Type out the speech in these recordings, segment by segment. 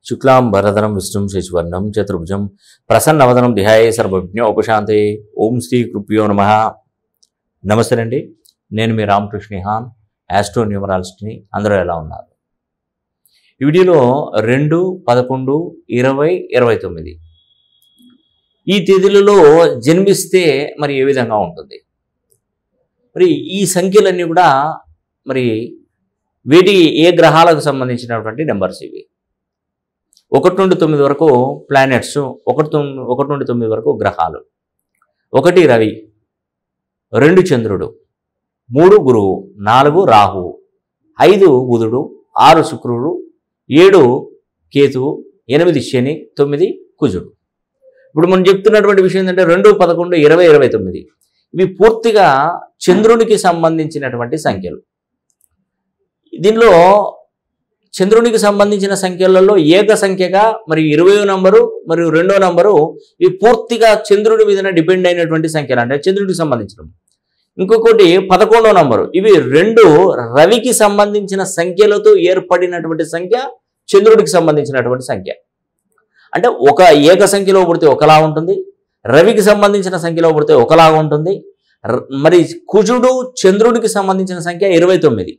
శుక్లాం భరధరం విష్ణుం శశివర్ణం చతుర్భుజం ప్రసన్నవదనం ధ్యాయే సర్వజ్ఞ ఉపశాంతే ఓం శ్రీ కృప్యో నమ నమస్తే అండి నేను మీ రామకృష్ణ హాన్ యాస్ట్రో న్యూమరాలజిస్ట్ని అందరూ ఎలా ఉన్నారు ఈ వీడియోలో రెండు పదకొండు ఇరవై ఇరవై తొమ్మిది ఈ తేదీలలో జన్మిస్తే మరి ఏ విధంగా ఉంటుంది మరి ఈ సంఖ్యలన్నీ కూడా మరి వీటి ఏ గ్రహాలకు సంబంధించినటువంటి నెంబర్స్ ఇవి ఒకటి నుండి తొమ్మిది వరకు ప్లానెట్స్ ఒకటి తొమ్మిది ఒకటి నుండి తొమ్మిది వరకు గ్రహాలు ఒకటి రవి రెండు చంద్రుడు మూడు గురువు నాలుగు రాహువు ఐదు బుధుడు ఆరు శుక్రుడు ఏడు కేతువు ఎనిమిది శని తొమ్మిది కుజుడు ఇప్పుడు మనం చెప్తున్నటువంటి విషయం ఏంటంటే రెండు పదకొండు ఇరవై ఇరవై తొమ్మిది ఇవి పూర్తిగా చంద్రునికి సంబంధించినటువంటి సంఖ్యలు దీనిలో చంద్రునికి సంబంధించిన సంఖ్యలలో ఏక సంఖ్యగా మరి ఇరవై నంబరు మరియు రెండో నంబరు ఇవి పూర్తిగా చంద్రుడి మీద డిపెండ్ అయినటువంటి సంఖ్యలు అంటే చంద్రుడికి సంబంధించిన ఇంకొకటి పదకొండో నంబరు ఇవి రెండు రవికి సంబంధించిన సంఖ్యలతో ఏర్పడినటువంటి సంఖ్య చంద్రుడికి సంబంధించినటువంటి సంఖ్య అంటే ఒక ఏక సంఖ్యలో పుడితే ఒకలా ఉంటుంది రవికి సంబంధించిన సంఖ్యలో పుడితే ఒకలాగా ఉంటుంది ర- మరి కుజుడు చంద్రుడికి సంబంధించిన సంఖ్య ఇరవై తొమ్మిది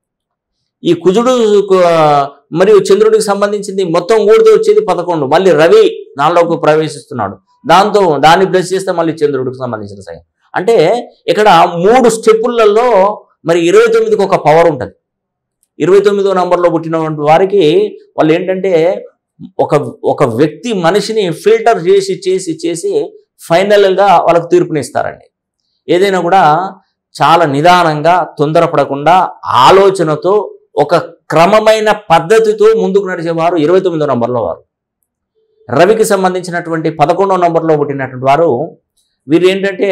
ఈ కుజుడు కు- మరియు చంద్రుడికి సంబంధించింది మొత్తం కూడితే వచ్చేది పదకొండు మళ్ళీ రవి దానిలోకి ప్రవేశిస్తున్నాడు దాంతో దాన్ని ప్లస్ చేస్తే మళ్ళీ చంద్రుడికి సంబంధించిన సంఖ్య అంటే ఇక్కడ మూడు స్టెప్పులలో మరి ఇరవై తొమ్మిదికి ఒక పవర్ ఉంటుంది ఇరవై తొమ్మిదో నంబర్లో పుట్టినటువంటి వారికి వాళ్ళు ఏంటంటే ఒక ఒక వ్యక్తి మనిషిని ఫిల్టర్ చేసి చేసి చేసి ఫైనల్గా వాళ్ళకు తీర్పునిస్తారండి ఏదైనా కూడా చాలా నిదానంగా తొందరపడకుండా ఆలోచనతో ఒక క్రమమైన పద్ధతితో ముందుకు నడిచేవారు ఇరవై తొమ్మిదో నంబర్లో వారు రవికి సంబంధించినటువంటి పదకొండో నంబర్లో పుట్టినటువంటి వారు వీరు ఏంటంటే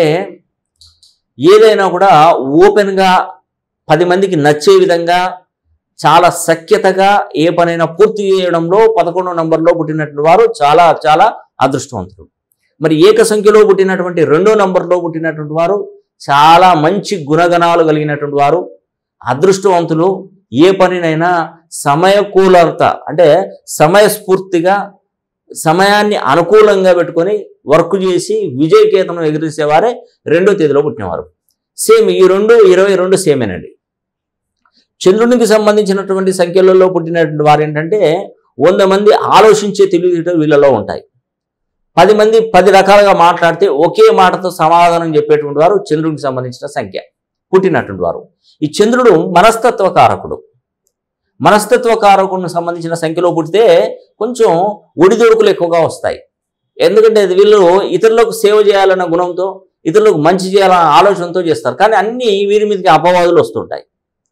ఏదైనా కూడా ఓపెన్గా పది మందికి నచ్చే విధంగా చాలా సఖ్యతగా ఏ పనైనా పూర్తి చేయడంలో పదకొండో నంబర్లో పుట్టినటువంటి వారు చాలా చాలా అదృష్టవంతులు మరి ఏక సంఖ్యలో పుట్టినటువంటి రెండో నంబర్లో పుట్టినటువంటి వారు చాలా మంచి గుణగణాలు కలిగినటువంటి వారు అదృష్టవంతులు ఏ పనినైనా సమయకూలత అంటే సమయస్ఫూర్తిగా సమయాన్ని అనుకూలంగా పెట్టుకొని వర్క్ చేసి విజయకేతనం ఎగిరేసేవారే రెండో తేదీలో పుట్టినవారు సేమ్ ఈ రెండు ఇరవై రెండు సేమేనండి చంద్రునికి సంబంధించినటువంటి సంఖ్యలలో పుట్టినటువంటి వారు ఏంటంటే వంద మంది ఆలోచించే తెలివితేటలు వీళ్ళలో ఉంటాయి పది మంది పది రకాలుగా మాట్లాడితే ఒకే మాటతో సమాధానం చెప్పేటువంటి వారు చంద్రునికి సంబంధించిన సంఖ్య పుట్టినటువంటి వారు ఈ చంద్రుడు మనస్తత్వ కారకుడు మనస్తత్వ కారకుడికి సంబంధించిన సంఖ్యలో పుడితే కొంచెం ఒడిదొడుకులు ఎక్కువగా వస్తాయి ఎందుకంటే ఇది వీళ్ళు ఇతరులకు సేవ చేయాలన్న గుణంతో ఇతరులకు మంచి చేయాలన్న ఆలోచనతో చేస్తారు కానీ అన్నీ వీరి మీదకి అపవాదులు వస్తుంటాయి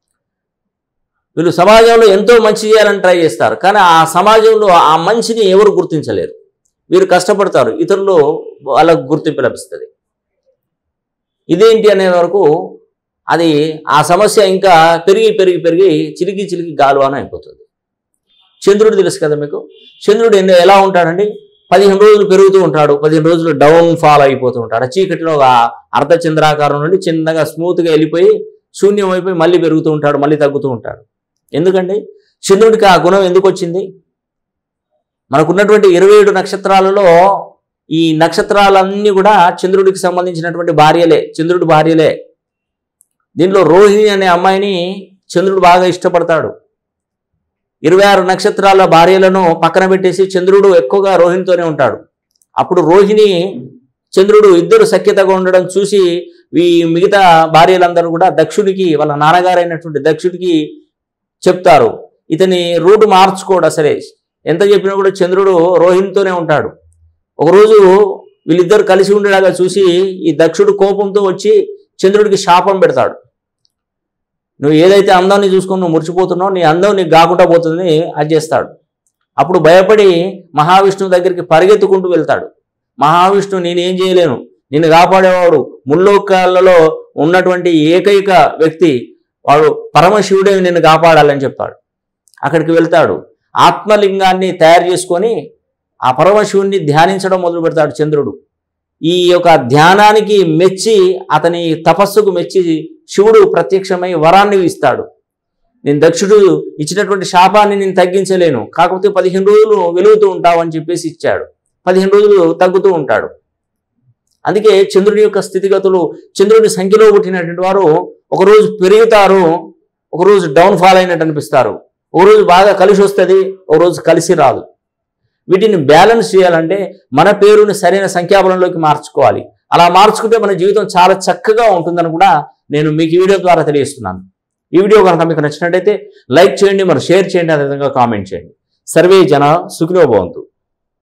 వీళ్ళు సమాజంలో ఎంతో మంచి చేయాలని ట్రై చేస్తారు కానీ ఆ సమాజంలో ఆ మంచిని ఎవరు గుర్తించలేరు వీరు కష్టపడతారు ఇతరులు వాళ్ళకు గుర్తింపు లభిస్తుంది ఇదేంటి అనే వరకు అది ఆ సమస్య ఇంకా పెరిగి పెరిగి పెరిగి చిలికి చిలికి గాలువాన అయిపోతుంది చంద్రుడు తెలుసు కదా మీకు చంద్రుడు ఎన్ని ఎలా ఉంటాడండి పదిహేను రోజులు పెరుగుతూ ఉంటాడు పదిహేను రోజులు డౌన్ ఫాల్ అయిపోతూ ఉంటాడు ఆ చీకటిలో ఒక అర్ధ చంద్రాకారం నుండి చిన్నగా స్మూత్గా వెళ్ళిపోయి శూన్యం అయిపోయి మళ్ళీ పెరుగుతూ ఉంటాడు మళ్ళీ తగ్గుతూ ఉంటాడు ఎందుకండి చంద్రుడికి ఆ గుణం ఎందుకు వచ్చింది మనకున్నటువంటి ఇరవై ఏడు నక్షత్రాలలో ఈ నక్షత్రాలన్నీ కూడా చంద్రుడికి సంబంధించినటువంటి భార్యలే చంద్రుడి భార్యలే దీంట్లో రోహిణి అనే అమ్మాయిని చంద్రుడు బాగా ఇష్టపడతాడు ఇరవై ఆరు నక్షత్రాల భార్యలను పక్కన పెట్టేసి చంద్రుడు ఎక్కువగా రోహిణితోనే ఉంటాడు అప్పుడు రోహిణి చంద్రుడు ఇద్దరు సఖ్యతగా ఉండడం చూసి ఈ మిగతా భార్యలందరూ కూడా దక్షుడికి వాళ్ళ నాన్నగారైనటువంటి దక్షుడికి చెప్తారు ఇతని రూటు మార్చుకోడా సరే ఎంత చెప్పినా కూడా చంద్రుడు రోహిణితోనే ఉంటాడు ఒకరోజు వీళ్ళిద్దరు కలిసి ఉండేలాగా చూసి ఈ దక్షుడు కోపంతో వచ్చి చంద్రుడికి శాపం పెడతాడు నువ్వు ఏదైతే అందాన్ని చూసుకొని నువ్వు మురిచిపోతున్నావు నీ అందం నీకు కాకుండా పోతుంది అది చేస్తాడు అప్పుడు భయపడి మహావిష్ణువు దగ్గరికి పరిగెత్తుకుంటూ వెళ్తాడు మహావిష్ణువు నేనేం చేయలేను నిన్ను కాపాడేవాడు ముల్లోకాలలో ఉన్నటువంటి ఏకైక వ్యక్తి వాడు పరమశివుడే నిన్ను కాపాడాలని చెప్పాడు అక్కడికి వెళ్తాడు ఆత్మలింగాన్ని తయారు చేసుకొని ఆ పరమశివుణ్ణి ధ్యానించడం మొదలు పెడతాడు చంద్రుడు ఈ యొక్క ధ్యానానికి మెచ్చి అతని తపస్సుకు మెచ్చి శివుడు ప్రత్యక్షమై వరాన్ని ఇస్తాడు నేను దక్షుడు ఇచ్చినటువంటి శాపాన్ని నేను తగ్గించలేను కాకపోతే పదిహేను రోజులు వెలుగుతూ ఉంటావు అని చెప్పేసి ఇచ్చాడు పదిహేను రోజులు తగ్గుతూ ఉంటాడు అందుకే చంద్రుడి యొక్క స్థితిగతులు చంద్రుడి సంఖ్యలో పుట్టినటువంటి వారు ఒకరోజు పెరుగుతారు ఒకరోజు డౌన్ ఫాల్ అయినట్టు అనిపిస్తారు ఒకరోజు బాగా కలిసి వస్తుంది ఒకరోజు కలిసి రాదు వీటిని బ్యాలెన్స్ చేయాలంటే మన పేరుని సరైన సంఖ్యాబలంలోకి మార్చుకోవాలి అలా మార్చుకుంటే మన జీవితం చాలా చక్కగా ఉంటుందని కూడా నేను మీకు ఈ వీడియో ద్వారా తెలియజేస్తున్నాను ఈ వీడియో కనుక మీకు నచ్చినట్టయితే లైక్ చేయండి మరి షేర్ చేయండి అదేవిధంగా కామెంట్ చేయండి సర్వే జన సుఖినో భవంతు